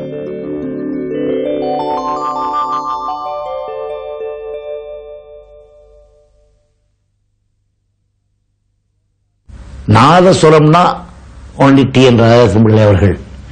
நாதசுரம்னா only T N ராஜபிள்ளை அவர்கள்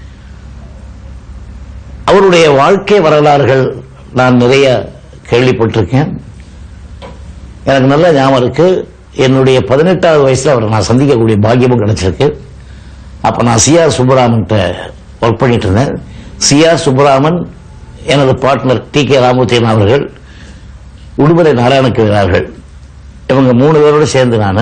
அவருடைய வாழ்க்கை வரலாறுகள் நான் நிறைய கேள்விப்பட்டிருக்கேன் எனக்கு நல்ல ஞாபகம் இருக்கு என்னுடைய பதினெட்டாவது வயசுல அவரை நான் சந்திக்கக்கூடிய பாக்கியமும் கிடைச்சிருக்கு அப்ப நான் சிஆர் சுப்பராமன்ட்ட ஒர்க் பண்ணிட்டு இருந்தேன் சிஆர் சுப்பராமன் எனது பார்ட்னர் டி கே ராமூர்த்தியன் அவர்கள் உடுமலை நாராயணக்கிழார்கள் இவங்க மூணு பேரோட சேர்ந்து நான்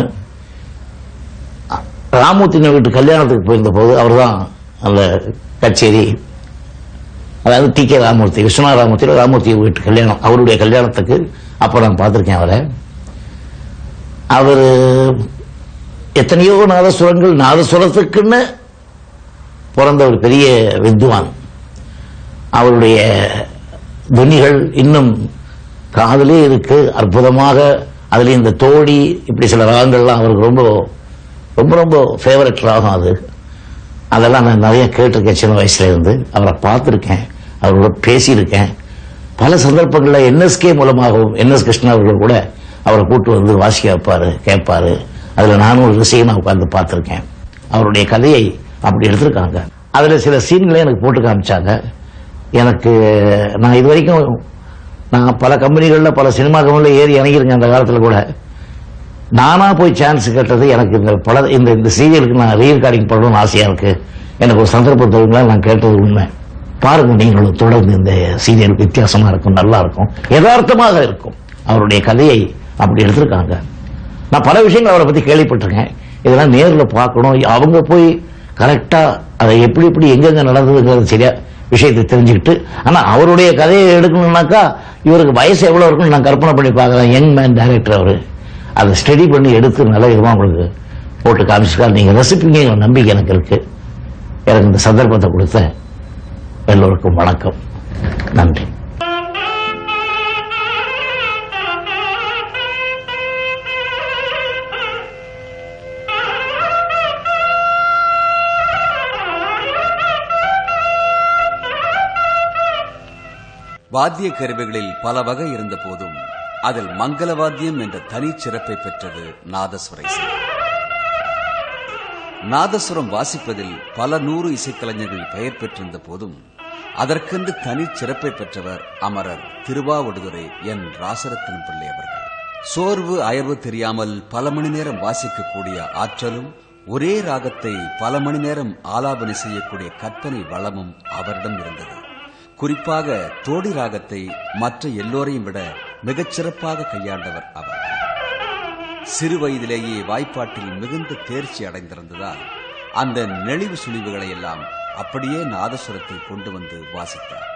ராமூர்த்தின வீட்டு கல்யாணத்துக்கு போயிருந்த போது அவர் தான் அந்த கச்சேரி அதாவது டி கே ராமூர்த்தி விஸ்வநாத ராமூர்த்தி ராமூர்த்தி வீட்டு கல்யாணம் அவருடைய கல்யாணத்துக்கு அப்போ நான் பார்த்திருக்கேன் அவரை அவர் எத்தனையோ நாதசுரங்கள் நாதசுரத்துக்குன்னு பிறந்த ஒரு பெரிய வித்வான் அவருடைய துணிகள் இன்னும் காதலே இருக்கு அற்புதமாக அதுல இந்த தோடி இப்படி சில ராகங்கள்லாம் அவருக்கு ரொம்ப ரொம்ப ரொம்ப ஃபேவரட் ராகம் அது அதெல்லாம் நான் நிறைய கேட்டிருக்கேன் சின்ன வயசுல இருந்து அவரை பார்த்துருக்கேன் அவரோட பேசியிருக்கேன் பல சந்தர்ப்பங்களில் என்எஸ்கே மூலமாகவும் என்எஸ் கிருஷ்ணா அவர்கள் கூட அவரை கூட்டு வந்து வாசிக்க வைப்பாரு கேட்பாரு அதுல நானும் ஒரு விஷயமா உட்கார்ந்து பார்த்திருக்கேன் அவருடைய கதையை அப்படி எடுத்திருக்காங்க அதுல சில சீன்களை எனக்கு போட்டு காமிச்சாங்க எனக்கு நான் இது வரைக்கும் நான் பல கம்பெனிகளில் பல சினிமா கம்பெனியில் ஏறி இறங்கியிருக்கேன் அந்த காலத்தில் கூட நானா போய் சான்ஸ் கேட்டது எனக்கு இந்த பட இந்த இந்த சீரியலுக்கு நான் ரீ ரெக்கார்டிங் பண்ணணும்னு ஆசையா இருக்கு எனக்கு ஒரு சந்தர்ப்பம் தருங்களா நான் கேட்டது உண்மை பாருங்க நீங்களும் தொடர்ந்து இந்த சீரியல் வித்தியாசமா இருக்கும் நல்லா இருக்கும் யதார்த்தமாக இருக்கும் அவருடைய கதையை அப்படி எடுத்திருக்காங்க நான் பல விஷயங்கள் அவரை பத்தி கேள்விப்பட்டிருக்கேன் இதெல்லாம் நேர்ல பார்க்கணும் அவங்க போய் கரெக்டா அதை எப்படி எப்படி எங்கெங்க நடந்ததுங்கிறது சரியா விஷயத்தை தெரிஞ்சுக்கிட்டு ஆனா அவருடைய கதையை எடுக்கணும்னாக்கா இவருக்கு வயசு எவ்வளவு இருக்குன்னு நான் கற்பனை பண்ணி பார்க்கறேன் யங் மேன் டைரக்டர் அவரு அதை ஸ்டடி பண்ணி எடுத்து நல்ல விதமா உங்களுக்கு போட்டு காமிச்சிருக்காரு நீங்க ரசிப்பீங்க நம்பிக்கை எனக்கு இருக்கு எனக்கு இந்த சந்தர்ப்பத்தை கொடுத்த எல்லோருக்கும் வணக்கம் நன்றி வாத்திய கருவிகளில் பல வகை இருந்த போதும் அதில் மங்கள வாத்தியம் என்ற தனி சிறப்பை பெற்றது நாதஸ்வர இசை நாதஸ்வரம் வாசிப்பதில் பல நூறு இசைக்கலைஞர்கள் பெயர் பெற்றிருந்த போதும் அதற்கென்று தனி சிறப்பை பெற்றவர் அமரர் திருவாவடுதுறை என் ராசரத்தினம் பிள்ளை அவர்கள் சோர்வு அயர்வு தெரியாமல் பல மணி நேரம் வாசிக்கக்கூடிய ஆற்றலும் ஒரே ராகத்தை பல மணி நேரம் ஆலாபனை செய்யக்கூடிய கற்பனை வளமும் அவரிடம் இருந்தது குறிப்பாக தோடி ராகத்தை மற்ற எல்லோரையும் விட மிகச்சிறப்பாக கையாண்டவர் அவர் சிறு வயதிலேயே வாய்ப்பாட்டில் மிகுந்த தேர்ச்சி அடைந்திருந்ததால் அந்த நெளிவு சுழிவுகளை எல்லாம் அப்படியே நாதசுரத்தில் கொண்டு வந்து வாசித்தார்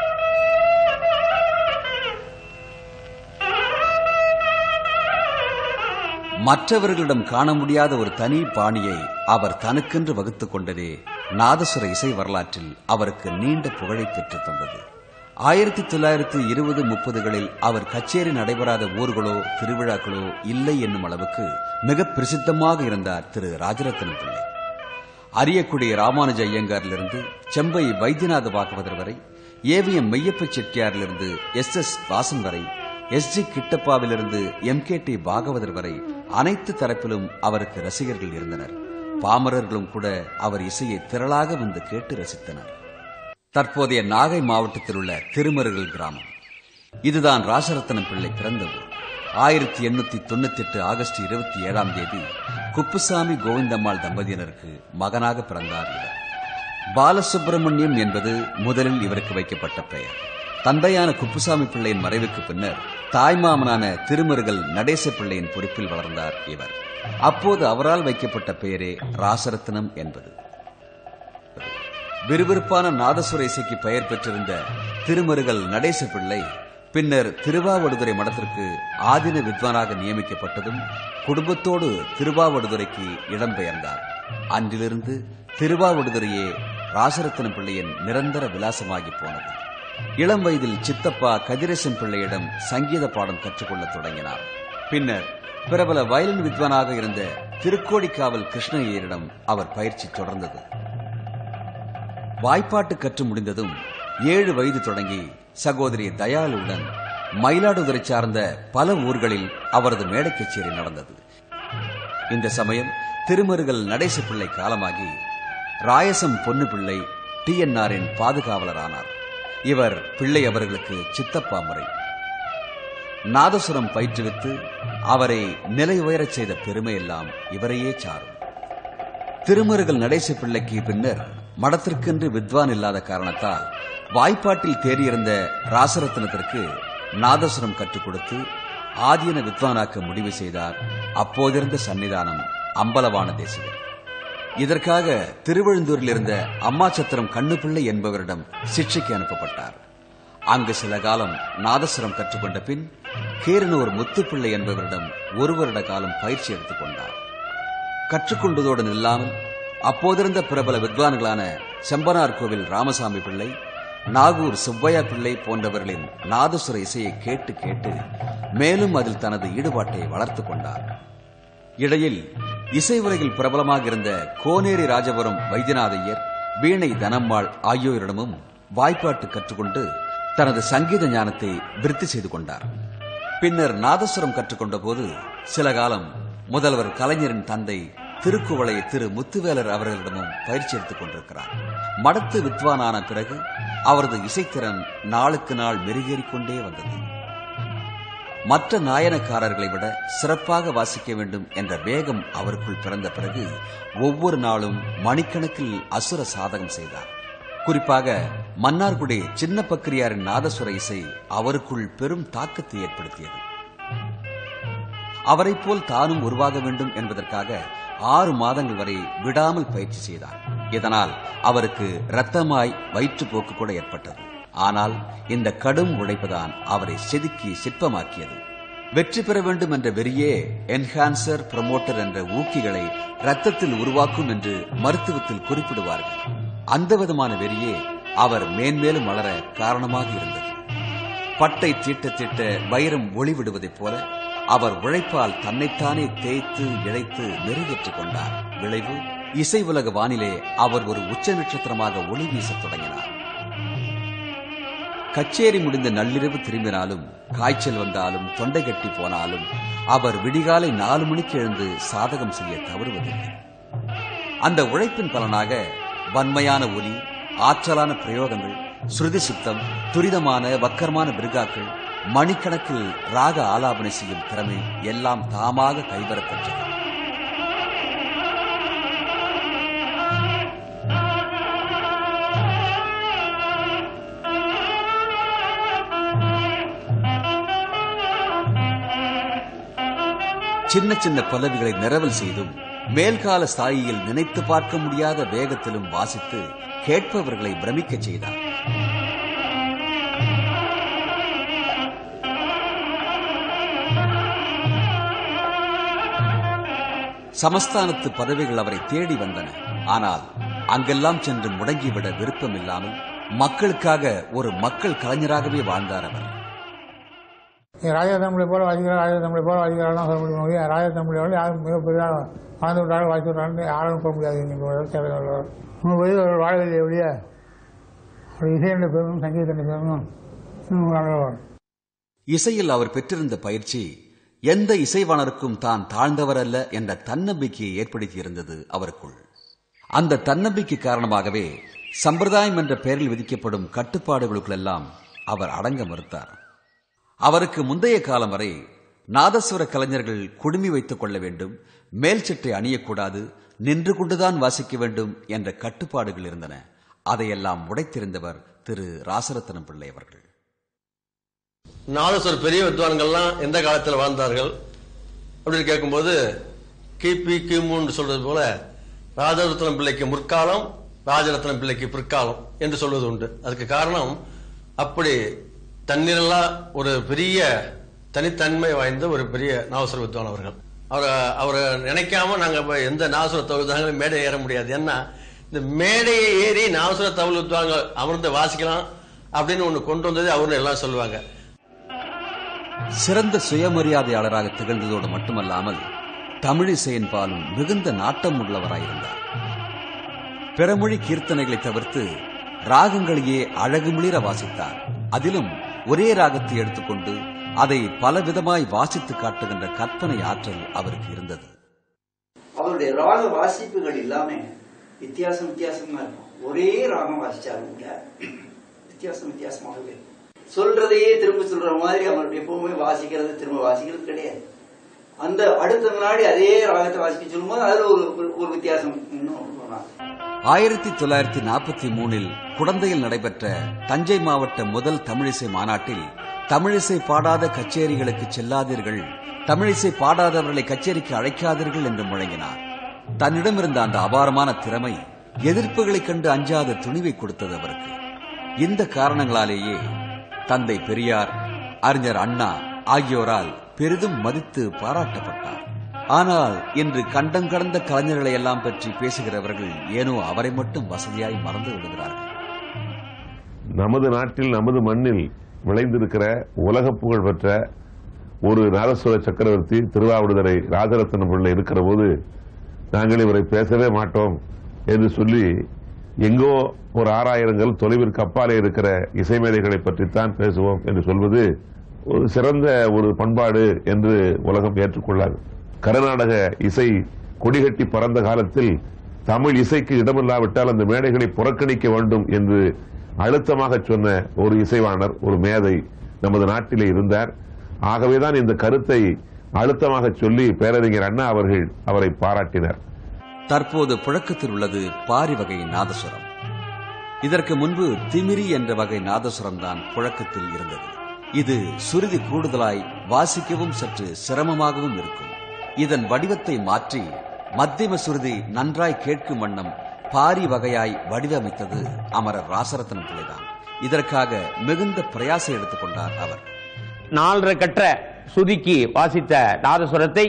மற்றவர்களிடம் காண முடியாத ஒரு தனி பாணியை அவர் தனக்கென்று வகுத்துக் கொண்டதே நாதசுர இசை வரலாற்றில் அவருக்கு நீண்ட புகழை பெற்றுத் தந்தது ஆயிரத்தி தொள்ளாயிரத்தி இருபது முப்பதுகளில் அவர் கச்சேரி நடைபெறாத ஊர்களோ திருவிழாக்களோ இல்லை என்னும் அளவுக்கு மிக பிரசித்தமாக இருந்தார் திரு ராஜரத்னம் பிள்ளை அரியக்குடி ராமானுஜ ஐயங்காரிலிருந்து செம்பை வைத்தியநாத பாகவதர் வரை ஏவிஎம் மெய்யப்ப செட்டியாரிலிருந்து எஸ் எஸ் வாசன் வரை எஸ் ஜி கிட்டப்பாவிலிருந்து எம் கே டி பாகவதர் வரை அனைத்து தரப்பிலும் அவருக்கு ரசிகர்கள் இருந்தனர் பாமரர்களும் கூட அவர் இசையை திரளாக வந்து கேட்டு ரசித்தனர் தற்போதைய நாகை மாவட்டத்தில் உள்ள திருமருகல் கிராமம் இதுதான் ராசரத்னம் பிள்ளை பிறந்த ஊர் ஆயிரத்தி எண்ணூத்தி தொண்ணூத்தி எட்டு ஆகஸ்ட் இருபத்தி ஏழாம் தேதி குப்புசாமி கோவிந்தம்மாள் தம்பதியினருக்கு மகனாக பிறந்தார் இவர் பாலசுப்பிரமணியம் என்பது முதலில் இவருக்கு வைக்கப்பட்ட பெயர் தந்தையான குப்புசாமி பிள்ளையின் மறைவுக்கு பின்னர் தாய்மாமனான திருமருகல் நடேச பிள்ளையின் பொறுப்பில் வளர்ந்தார் இவர் அப்போது அவரால் வைக்கப்பட்ட பெயரே ராசரத்னம் என்பது விறுவிறுப்பான நாதசுர இசைக்கு பெயர் பெற்றிருந்த திருமருகல் நடேச பிள்ளை பின்னர் திருவாவடுதுறை மடத்திற்கு ஆதின வித்வானாக நியமிக்கப்பட்டதும் குடும்பத்தோடு திருவாவடுதுறைக்கு இடம்பெயர்ந்தார் அன்றிலிருந்து திருவாவடுதுறையே ராசரத்ன பிள்ளையின் நிரந்தர விலாசமாகி போனது இளம் வயதில் சித்தப்பா கதிரேசன் பிள்ளையிடம் சங்கீத பாடம் கற்றுக்கொள்ளத் தொடங்கினார் பின்னர் பிரபல வயலின் வித்வானாக இருந்த திருக்கோடிக்காவல் கிருஷ்ணய்யரிடம் அவர் பயிற்சி தொடர்ந்தது வாய்ப்பாட்டு கற்று முடிந்ததும் ஏழு வயது தொடங்கி சகோதரி தயாளுடன் மயிலாடுதுறை சார்ந்த பல ஊர்களில் அவரது மேடை கச்சேரி நடந்தது இந்த சமயம் திருமருகல் நடேச பிள்ளை காலமாகி ராயசம் பொன்னு பிள்ளை டிஎன்ஆரின் பாதுகாவலரானார் இவர் பிள்ளை அவர்களுக்கு சித்தப்பா முறை நாதசுரம் பயிற்றுவித்து அவரை நிலை உயரச் செய்த பெருமையெல்லாம் இவரையே சாரும் திருமருகல் நடேச பிள்ளைக்கு பின்னர் மடத்திற்கென்று வித்வான் இல்லாத காரணத்தால் வாய்ப்பாட்டில் தேறியிருந்த ராசரத்னத்திற்கு நாதசுரம் கற்றுக் கொடுத்து ஆதீன வித்வானாக்க முடிவு செய்தார் அப்போதிருந்த சன்னிதானம் அம்பலவான தேசிகர் இதற்காக திருவழுந்தூரில் இருந்த அம்மாச்சத்திரம் கண்ணுப்பிள்ளை என்பவரிடம் சிக்ஷைக்கு அனுப்பப்பட்டார் அங்கு சில காலம் நாதசுரம் கற்றுக்கொண்ட பின் கீரனூர் முத்துப்பிள்ளை என்பவரிடம் ஒரு வருட காலம் பயிற்சி எடுத்துக் கொண்டார் கற்றுக்கொண்டதோடு நில்லாமல் அப்போதிருந்த பிரபல வித்வான்களான செம்பனார் கோவில் ராமசாமி பிள்ளை நாகூர் சுப்பையா பிள்ளை போன்றவர்களின் நாதசுர இசையை கேட்டு கேட்டு மேலும் அதில் தனது ஈடுபாட்டை வளர்த்துக் கொண்டார் இடையில் இசை உலகில் பிரபலமாக இருந்த கோனேரி ராஜபுரம் வைத்தியநாதையர் வீணை தனம்மாள் ஆகியோரிடமும் வாய்ப்பாட்டு கற்றுக்கொண்டு தனது சங்கீத ஞானத்தை விருத்தி செய்து கொண்டார் பின்னர் நாதஸ்வரம் கற்றுக்கொண்ட போது சில காலம் முதல்வர் கலைஞரின் தந்தை திருக்குவளை திரு முத்துவேலர் அவர்களிடமும் பயிற்சி எடுத்துக் கொண்டிருக்கிறார் மடத்து வித்வானான பிறகு அவரது இசைத்திறன் நாளுக்கு நாள் மெருகேறிக் கொண்டே வந்தது மற்ற நாயனக்காரர்களை விட சிறப்பாக வாசிக்க வேண்டும் என்ற வேகம் அவருக்குள் பிறந்த பிறகு ஒவ்வொரு நாளும் மணிக்கணக்கில் அசுர சாதகம் செய்தார் குறிப்பாக மன்னார்குடி சின்ன பக்கிரியாரின் நாதசுர இசை அவருக்குள் பெரும் தாக்கத்தை ஏற்படுத்தியது அவரைப் போல் தானும் உருவாக வேண்டும் என்பதற்காக ஆறு மாதங்கள் வரை விடாமல் பயிற்சி செய்தார் இதனால் அவருக்கு இரத்தமாய் வயிற்றுப்போக்கு கூட ஏற்பட்டது ஆனால் இந்த கடும் உழைப்புதான் அவரை செதுக்கி சிற்பமாக்கியது வெற்றி பெற வேண்டும் என்ற வெறியே என்ஹான்சர் ப்ரமோட்டர் என்ற ஊக்கிகளை ரத்தத்தில் உருவாக்கும் என்று மருத்துவத்தில் குறிப்பிடுவார்கள் அந்த விதமான வெறியே அவர் மேன்மேலும் வளர காரணமாக இருந்தது பட்டை தீட்ட தீட்ட வைரம் ஒளிவிடுவதைப் போல அவர் உழைப்பால் தன்னைத்தானே தேய்த்து இழைத்து மெருகேற்றிக் கொண்டார் விளைவு இசை உலக வானிலே அவர் ஒரு உச்ச நட்சத்திரமாக ஒளி வீசத் தொடங்கினார் கச்சேரி முடிந்த நள்ளிரவு திரும்பினாலும் காய்ச்சல் வந்தாலும் தொண்டை கட்டி போனாலும் அவர் விடிகாலை நாலு மணிக்கு எழுந்து சாதகம் செய்ய தவறுவதில்லை அந்த உழைப்பின் பலனாக வன்மையான ஒலி ஆற்றலான பிரயோகங்கள் ஸ்ருதி சுத்தம் துரிதமான வக்கரமான பிருகாக்கள் மணிக்கணக்கில் ராக ஆலாபனை செய்யும் திறமை எல்லாம் தாமாக கைவரப்பெற்றது சின்ன சின்ன பல்லவிகளை நிரவல் செய்தும் மேல்கால ஸ்தாயியில் நினைத்து பார்க்க முடியாத வேகத்திலும் வாசித்து கேட்பவர்களை பிரமிக்கச் செய்தார் சமஸ்தானத்து பதவிகள் அவரை தேடி வந்தன ஆனால் அங்கெல்லாம் சென்று முடங்கிவிட விருப்பமில்லாமல் மக்களுக்காக ஒரு மக்கள் கலைஞராகவே வாழ்ந்தார் அவர் நீ ராஜா தமிழை போல வாசிக்கிறார் ராஜா தமிழை போல வாசிக்கிறார்லாம் சொல்ல முடியும் ராஜா தமிழோட யாரும் மிக பெரிதாக வாழ்ந்து விட்டாலும் வாசி விட்டாலும் யாரும் போக முடியாது நீங்கள் உங்கள் வயது ஒரு வாழவில்லை எப்படிய ஒரு இசையண்ட பெருமும் சங்கீதண்ட பெருமும் இன்னும் வளர்வார் இசையில் அவர் பெற்றிருந்த பயிற்சி எந்த இசைவாணருக்கும் தான் தாழ்ந்தவர் அல்ல என்ற தன்னம்பிக்கையை ஏற்படுத்தியிருந்தது அவருக்குள் அந்த தன்னம்பிக்கை காரணமாகவே சம்பிரதாயம் என்ற பெயரில் விதிக்கப்படும் கட்டுப்பாடுகளுக்கெல்லாம் அவர் அடங்க மறுத்தார் அவருக்கு முந்தைய காலம் வரை நாதஸ்வர கலைஞர்கள் குடுமி வைத்துக் கொள்ள வேண்டும் மேல் சட்டை அணியக்கூடாது நின்று கொண்டுதான் வாசிக்க வேண்டும் என்ற கட்டுப்பாடுகள் இருந்தன அதையெல்லாம் உடைத்திருந்தவர் திரு ராசரத்னம் பிள்ளை அவர்கள் நாதஸ்வர பெரிய வித்வான்கள்லாம் எந்த காலத்தில் வாழ்ந்தார்கள் அப்படின்னு கேட்கும்போது கிபி கிமுன்னு சொல்றது போல ராஜரத்னம் பிள்ளைக்கு முற்காலம் ராஜரத்னம் பிள்ளைக்கு பிற்காலம் என்று சொல்வது உண்டு அதுக்கு காரணம் அப்படி தண்ணீரெல்லாம் ஒரு பெரிய தனித்தன்மை வாய்ந்த ஒரு பெரிய நாவசர வித்வான் அவர்கள் அவரை அவரை நினைக்காம நாங்க இப்ப எந்த நாவசர தவிர்த்தாங்களும் மேடை ஏற முடியாது ஏன்னா இந்த மேடையை ஏறி நாவசர தவிர வித்வான்கள் அமர்ந்து வாசிக்கலாம் அப்படின்னு ஒண்ணு கொண்டு வந்தது அவரு எல்லாம் சொல்லுவாங்க சிறந்த சுயமரியாதையாளராக திகழ்ந்ததோடு மட்டுமல்லாமல் தமிழிசையின் பாலும் மிகுந்த நாட்டம் உள்ளவராயிருந்தார் பிறமொழி கீர்த்தனைகளை தவிர்த்து ராகங்களையே அழகுமிளிர வாசித்தார் அதிலும் ஒரே ராகத்தை எடுத்துக்கொண்டு அதை பலவிதமாய் வாசித்து காட்டுகின்ற கற்பனை ஆற்றல் அவருக்கு இருந்தது அவருடைய ராக வாசிப்புகள் எல்லாமே வித்தியாசம் வித்தியாசமா இருக்கும் ஒரே ராகம் வாசிச்சாலும் கூட வித்தியாசம் வித்தியாசமாகவே இருக்கும். சொல்றதையே திரும்ப சொல்ற மாதிரி அவர் எப்பவுமே வாசிக்கிறது திரும்ப வாசிக்கிறது கிடையாது அந்த அடுத்த முன்னாடி அதே ராகத்தை வாசிக்க சொல்லும்போது அதுல ஒரு ஒரு- ஒரு வித்தியாசம் இன்னும் வரும். ஆயிரத்தி தொள்ளாயிரத்தி நாற்பத்தி மூணில் குடந்தையில் நடைபெற்ற தஞ்சை மாவட்ட முதல் தமிழிசை மாநாட்டில் தமிழிசை பாடாத கச்சேரிகளுக்கு செல்லாதீர்கள் தமிழிசை பாடாதவர்களை கச்சேரிக்கு அழைக்காதீர்கள் என்று முழங்கினார் தன்னிடமிருந்த அந்த அபாரமான திறமை எதிர்ப்புகளைக் கண்டு அஞ்சாத துணிவை கொடுத்தது அவருக்கு இந்த காரணங்களாலேயே தந்தை பெரியார் அறிஞர் அண்ணா ஆகியோரால் பெரிதும் மதித்து பாராட்டப்பட்டார் ஆனால் இன்று கண்டங்கடந்த கலைஞர்களை எல்லாம் பற்றி பேசுகிறவர்கள் ஏனோ அவரை மட்டும் வசதியாய் மறந்து விடுகிறார்கள் நமது நாட்டில் நமது மண்ணில் விளைந்திருக்கிற உலக புகழ் பெற்ற ஒரு நாதஸ்வர சக்கரவர்த்தி திருவாவடுதுறை ராஜரத்ன பிள்ளை இருக்கிற போது நாங்கள் இவரை பேசவே மாட்டோம் என்று சொல்லி எங்கோ ஒரு ஆறாயிரங்கள் தொலைவிற்கு அப்பாலே இருக்கிற இசைமேதைகளை பற்றித்தான் பேசுவோம் என்று சொல்வது ஒரு சிறந்த ஒரு பண்பாடு என்று உலகம் ஏற்றுக்கொள்ளாது கர்நாடக இசை கொடிகட்டி பறந்த காலத்தில் தமிழ் இசைக்கு இடமில்லாவிட்டால் அந்த மேடைகளை புறக்கணிக்க வேண்டும் என்று அழுத்தமாக சொன்ன ஒரு இசைவாணர் ஒரு மேதை நமது நாட்டிலே இருந்தார் ஆகவேதான் இந்த கருத்தை அழுத்தமாக சொல்லி பேரறிஞர் அண்ணா அவர்கள் அவரை பாராட்டினர் தற்போது புழக்கத்தில் உள்ளது பாரி வகை நாதசுரம் இதற்கு முன்பு திமிரி என்ற வகை நாதசுரம் தான் புழக்கத்தில் இருந்தது இது சுருதி கூடுதலாய் வாசிக்கவும் சற்று சிரமமாகவும் இருக்கும் இதன் வடிவத்தை மாற்றி மத்தியம சுருதி நன்றாய் கேட்கும் வண்ணம் பாரி வகையாய் வடிவமைத்தது அமரர் ராசரத்னம் பிள்ளைதான் இதற்காக மிகுந்த பிரயாசை எடுத்துக்கொண்டார் அவர் நாலரை கற்ற சுதிக்கு வாசித்த நாதசுரத்தை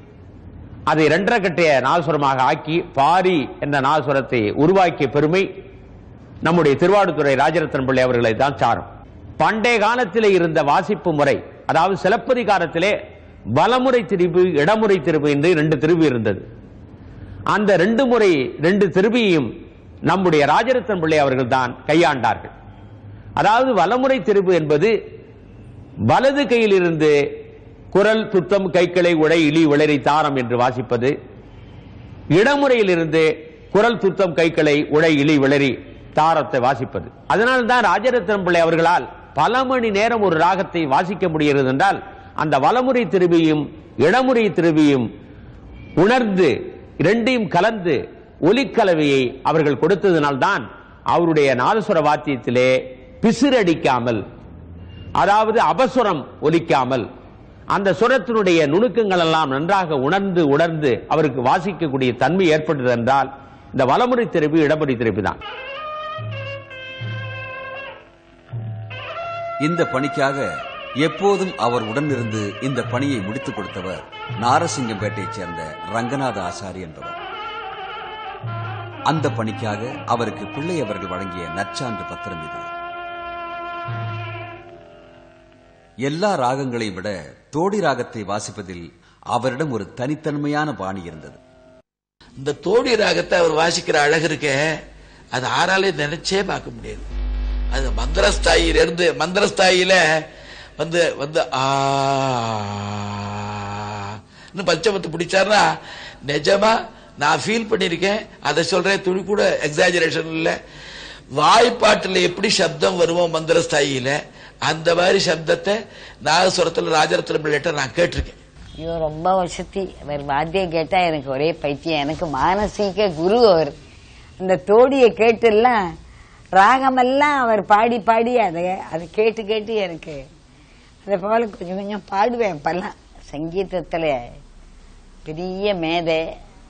அதை இரண்டரை கட்டிய நாதசுரமாக ஆக்கி பாரி என்ற நாதசுரத்தை உருவாக்கிய பெருமை நம்முடைய திருவாடுதுறை ராஜரத்னம் பிள்ளை அவர்களை தான் சாரும் பண்டைய காலத்திலே இருந்த வாசிப்பு முறை அதாவது சிலப்பதிகாரத்திலே வலமுறை திருப்பு இடமுறை திருப்பு என்று ரெண்டு திருப்பு இருந்தது அந்த ரெண்டு முறை ரெண்டு திருப்பியையும் நம்முடைய ராஜரத்னம் பிள்ளை அவர்கள் தான் கையாண்டார்கள் அதாவது வலமுறை திருப்பு என்பது வலது கையில் இருந்து குரல் துத்தம் கைக்கிளை உடை இலி விளரி தாரம் என்று வாசிப்பது இடமுறையில் இருந்து குரல் துத்தம் கைக்கிளை உடை இலி விளரி தாரத்தை வாசிப்பது அதனால் தான் ராஜரத்னம் பிள்ளை அவர்களால் பல மணி நேரம் ஒரு ராகத்தை வாசிக்க முடிகிறது என்றால் அந்த வலமுறை திரும்பியும் இடமுறை திரும்பியும் உணர்ந்து இரண்டையும் கலந்து ஒலிக்கலவையை அவர்கள் கொடுத்ததினால்தான் அவருடைய நாதசுர வாத்தியத்திலே பிசிறடிக்காமல் அதாவது அபசுரம் ஒலிக்காமல் அந்த சுரத்தினுடைய நுணுக்கங்கள் எல்லாம் நன்றாக உணர்ந்து உணர்ந்து அவருக்கு வாசிக்கக்கூடிய தன்மை ஏற்பட்டது என்றால் இந்த வலமுறை திருப்பி இடமுறை திருப்பி தான் இந்த பணிக்காக எப்போதும் அவர் உடனிருந்து இந்த பணியை முடித்துக் கொடுத்தவர் நாரசிங்கம்பேட்டையைச் சேர்ந்த ரங்கநாத ஆசாரி என்பவர் அந்த பணிக்காக அவருக்கு பிள்ளை அவர்கள் வழங்கிய நற்சான்று பத்திரம் இது எல்லா ராகங்களையும் விட தோடி ராகத்தை வாசிப்பதில் அவரிடம் ஒரு தனித்தன்மையான பாணி இருந்தது இந்த தோடி ராகத்தை அவர் வாசிக்கிற அழகு இருக்கே அது ஆறாலே நினைச்சே பார்க்க முடியாது அது மந்திரஸ்தாயில இருந்து மந்திரஸ்தாயில வந்து வந்து ஆ இன்னும் பஞ்சமத்து பிடிச்சாருன்னா நிஜமா நான் ஃபீல் பண்ணியிருக்கேன் அதை சொல்றேன் துணி கூட எக்ஸாஜரேஷன் இல்லை வாய்ப்பாட்டில் எப்படி சப்தம் வருமோ மந்திரஸ்தாயில அந்த மாதிரி சப்தத்தை நாகஸ்வரத்தில் ராஜரத்ன பிள்ளைகிட்ட நான் கேட்டிருக்கேன் ஐயோ ரொம்ப வருஷத்தி அவர் வாத்தியம் கேட்டா எனக்கு ஒரே பைத்தியம் எனக்கு மானசீக குரு அவர் அந்த தோடியை கேட்டுலாம் ராகமெல்லாம் அவர் பாடி பாடி அதை அதை கேட்டு கேட்டு எனக்கு அதை போல கொஞ்சம் கொஞ்சம் பாடுவேன் இப்பெல்லாம் சங்கீதத்துல பெரிய மேதை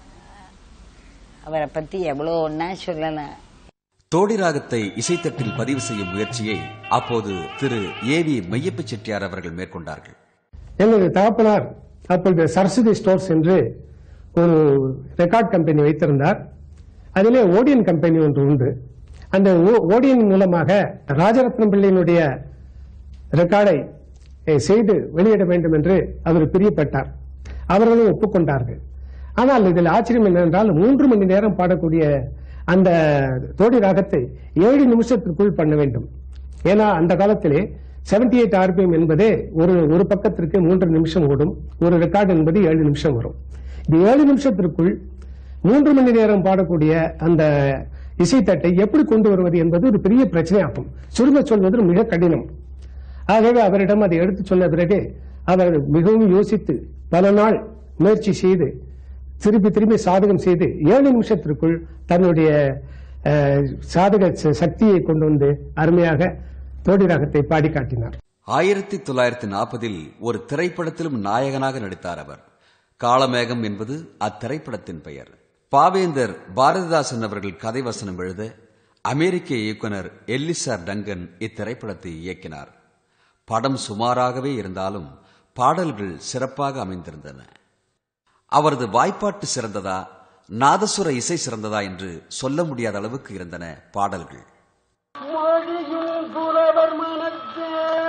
அவரை பத்தி எவ்வளோ ஒன்னா சொல்லலாம் தோடி ராகத்தை இசைத்தட்டில் பதிவு செய்யும் முயற்சியை அப்போது திரு ஏ வி மெய்யப்ப செட்டியார் அவர்கள் மேற்கொண்டார்கள் எனது தகப்பனார் அப்பொழுது சரஸ்வதி ஸ்டோர்ஸ் என்று ஒரு ரெக்கார்ட் கம்பெனி வைத்திருந்தார் அதிலே ஓடியன் கம்பெனி ஒன்று உண்டு அந்த ஓ- ஓடியன் மூலமாக ராஜரத்னம் பிள்ளையினுடைய ரெக்கார்டை அஹ், செய்து வெளியிட வேண்டும் என்று அவர் பிரியப்பட்டார் அவர்களும் ஒப்புக்கொண்டார்கள் ஆனால் இதில் ஆச்சரியம் என்னவென்றால் மூன்று மணி நேரம் பாடக்கூடிய அந்த தோடி ராகத்தை ஏழு நிமிஷத்திற்குள் பண்ண வேண்டும் ஏன்னா அந்த காலத்திலே 78 எயிட் ஆர்பிஎம் என்பதே ஒரு ஒரு பக்கத்திற்கு மூன்று நிமிஷம் ஓடும் ஒரு ரெக்கார்டு என்பது ஏழு நிமிஷம் வரும் இந்த ஏழு நிமிஷத்திற்குள் மூன்று மணி நேரம் பாடக்கூடிய அந்த இசைத்தட்டை எப்படி கொண்டு வருவது என்பது ஒரு பெரிய பிரச்சனையாகும் சுருங்க சொல்வது மிக கடினம் ஆகவே அவரிடம் அதை எடுத்து சொன்ன பிறகு அவர் மிகவும் யோசித்து பல நாள் முயற்சி செய்து திருப்பி திருப்பி சாதகம் செய்து ஏழு நிமிஷத்திற்குள் தன்னுடைய அஹ், சாதக ச- சக்தியை கொண்டு வந்து அருமையாக தோடி ராகத்தை பாடி காட்டினார் ஆயிரத்தி தொள்ளாயிரத்தி நாற்பதில் ஒரு திரைப்படத்திலும் நாயகனாக நடித்தார் அவர் காளமேகம் என்பது அத்திரைப்படத்தின் பெயர் பாவேந்தர் பாரதிதாசன் அவர்கள் கதை வசனம் எழுத அமெரிக்க இயக்குனர் எல்லிசார் டங்கன் இத்திரைப்படத்தை இயக்கினார் படம் சுமாராகவே இருந்தாலும் பாடல்கள் சிறப்பாக அமைந்திருந்தன அவரது வாய்ப்பாட்டு சிறந்ததா நாதசுர இசை சிறந்ததா என்று சொல்ல முடியாத அளவுக்கு இருந்தன பாடல்கள் மொழியும் புலவர் மனத்தே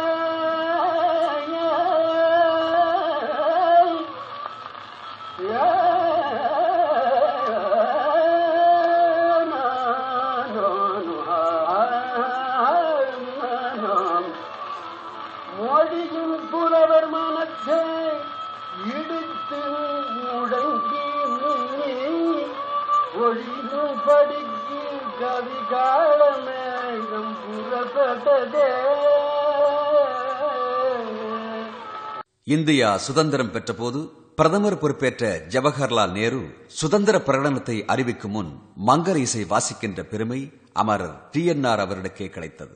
மொழியும் புலவர் மனத்தே இடித்து முடங்கி ஒழியும் படிக்கு கவி காலமேகம் புறப்பட்டதே இந்தியா சுதந்திரம் பெற்றபோது பிரதமர் பொறுப்பேற்ற ஜவஹர்லால் நேரு சுதந்திர பிரகடனத்தை அறிவிக்கும் முன் மங்கர் இசை வாசிக்கின்ற பெருமை அமரர் டி என் ஆர் அவர்களுக்கே கிடைத்தது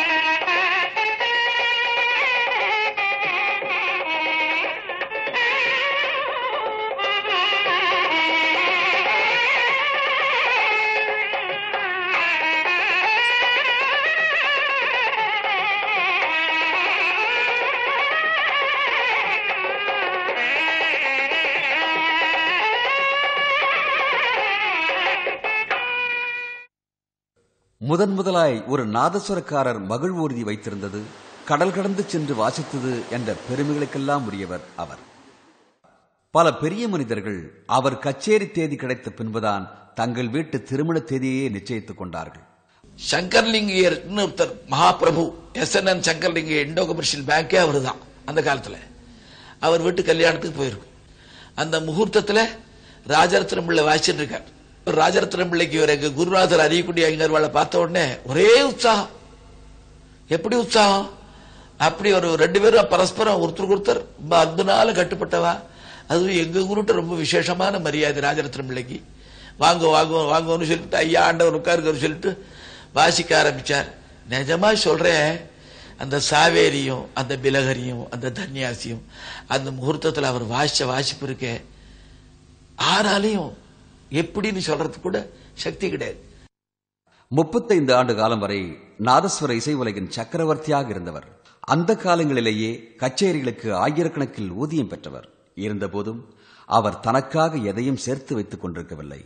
முதன் முதலாய் ஒரு நாதஸ்வரக்காரர் மகிழ்வூர்தி வைத்திருந்தது கடல் கடந்து சென்று வாசித்தது என்ற பெருமைகளுக்கெல்லாம் உரியவர் அவர் பல பெரிய மனிதர்கள் அவர் கச்சேரி தேதி கிடைத்த பின்புதான் தங்கள் வீட்டு திருமண தேதியை நிச்சயித்துக் கொண்டார்கள் சங்கர்லிங்கர்னு ஒருத்தர் மகாபிரபு S N N Sankarlinga Indo commercial பேங்கே அவர் தான் அந்த காலத்துல அவர் வீட்டு கல்யாணத்துக்கு போயிருக்கும் அந்த முகூர்த்தத்துல ராஜரத்னம் பிள்ளை வாசிச்சுட்டு இருக்கார் ராஜரத்னம் பிள்ளைக்கு இவர் எங்க குருநாதர் அறியக்கூடிய ஐங்கர்வாளை பார்த்த உடனே ஒரே உற்சாகம் எப்படி உற்சாகம் அப்படி ஒரு ரெண்டு பேரும் பரஸ்பரம் ஒருத்தருக்கு ஒருத்தர் ரொம்ப அன்புனால கட்டுப்பட்டவா அதுவும் எங்க குருட்ட ரொம்ப விசேஷமான மரியாதை ராஜரத்னம் பிள்ளைக்கு வாங்க வாங்க வாங்கன்னு சொல்லிட்டு ஐயா ஆண்டவர் உட்காருக்காரு சொல்லிட்டு வாசிக்க ஆரம்பிச்சார் நிஜமா சொல்றேன் அந்த சாவேரியும் அந்த பிலகரியும் அந்த தன்யாசியும் அந்த முகூர்த்தத்தில் அவர் வாசிச்ச வாசிப்பு இருக்கே ஆறாலையும் எப்படின்னு சொல்றதுக்கு கூட சக்தி கிடையாது முப்பத்தைந்து ஆண்டு காலம் வரை நாதஸ்வர இசை உலகின் சக்கரவர்த்தியாக இருந்தவர் அந்த காலங்களிலேயே கச்சேரிகளுக்கு ஆயிரக்கணக்கில் ஊதியம் பெற்றவர் இருந்தபோதும் அவர் தனக்காக எதையும் சேர்த்து வைத்துக் கொண்டிருக்கவில்லை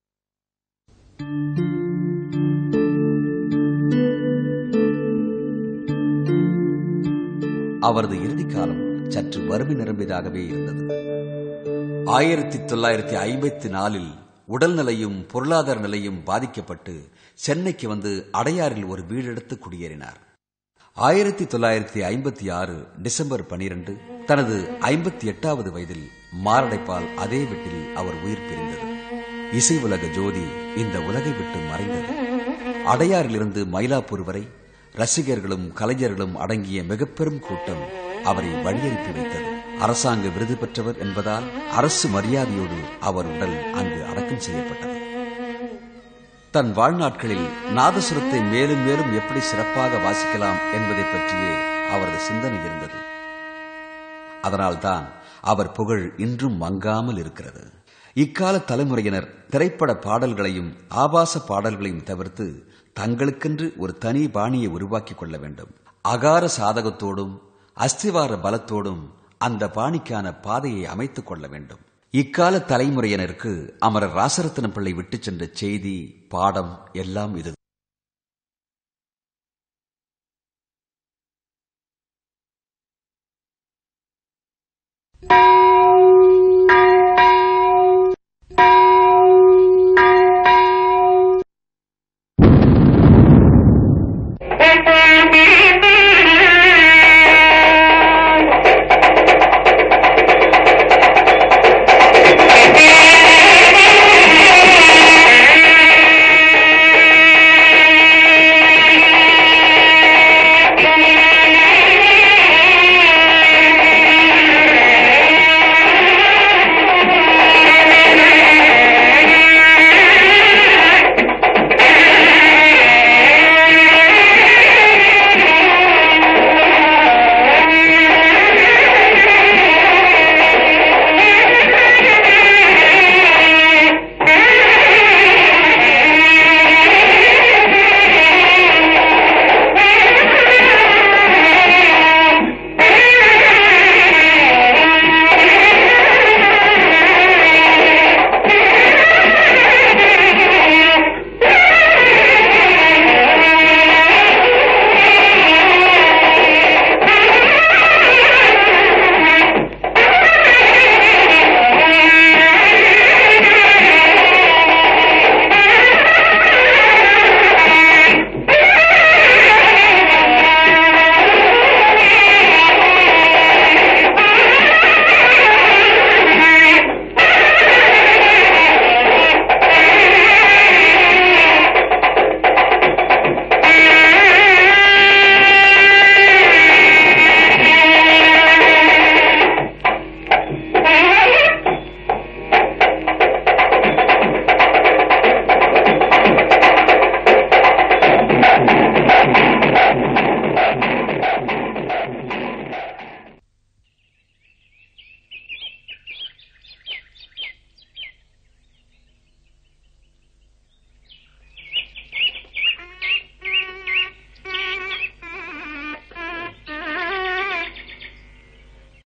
அவரது இறுதி காலம் சற்று வறுமை நிரம்பியதாகவே இருந்தது ஆயிரத்தி தொள்ளாயிரத்தி ஐம்பத்தி நாலில் உடல்நிலையும் பொருளாதார நிலையும் பாதிக்கப்பட்டு சென்னைக்கு வந்து அடையாறில் ஒரு வீடெடுத்து குடியேறினார் ஆயிரத்தி தொள்ளாயிரத்தி ஐம்பத்தி ஆறு டிசம்பர் பனிரெண்டு தனது ஐம்பத்தி எட்டாவது வயதில் மாரடைப்பால் அதே வீட்டில் அவர் உயிர் பிரிந்தது இசை உலக ஜோதி இந்த உலகை விட்டு மறைந்தது அடையாறிலிருந்து மயிலாப்பூர் வரை ரசிகர்களும் கலைஞர்களும் அடங்கிய மிகப்பெரும் கூட்டம் அவரை வழியனுப்பி வைத்தது அரசாங்க விருது பெற்றவர் என்பதால் அரசு மரியாதையோடு அவர் உடல் அங்கு அடக்கம் செய்யப்பட்டது தன் வாழ்நாட்களில் நாதசுரத்தை மேலும் மேலும் எப்படி சிறப்பாக வாசிக்கலாம் என்பதை பற்றியே அவரது சிந்தனை இருந்தது அதனால்தான் அவர் புகழ் இன்றும் மங்காமல் இருக்கிறது இக்கால தலைமுறையினர் திரைப்பட பாடல்களையும் ஆபாச பாடல்களையும் தவிர்த்து தங்களுக்கென்று ஒரு தனி பாணியை உருவாக்கிக் கொள்ள வேண்டும் அகார சாதகத்தோடும் அஸ்திவார பலத்தோடும் அந்த பாணிக்கான பாதையை அமைத்துக் கொள்ள வேண்டும் இக்கால தலைமுறையினருக்கு அமரர் ராசரத்னம் பிள்ளை விட்டுச் சென்ற செய்தி பாடம் எல்லாம் இதுதான்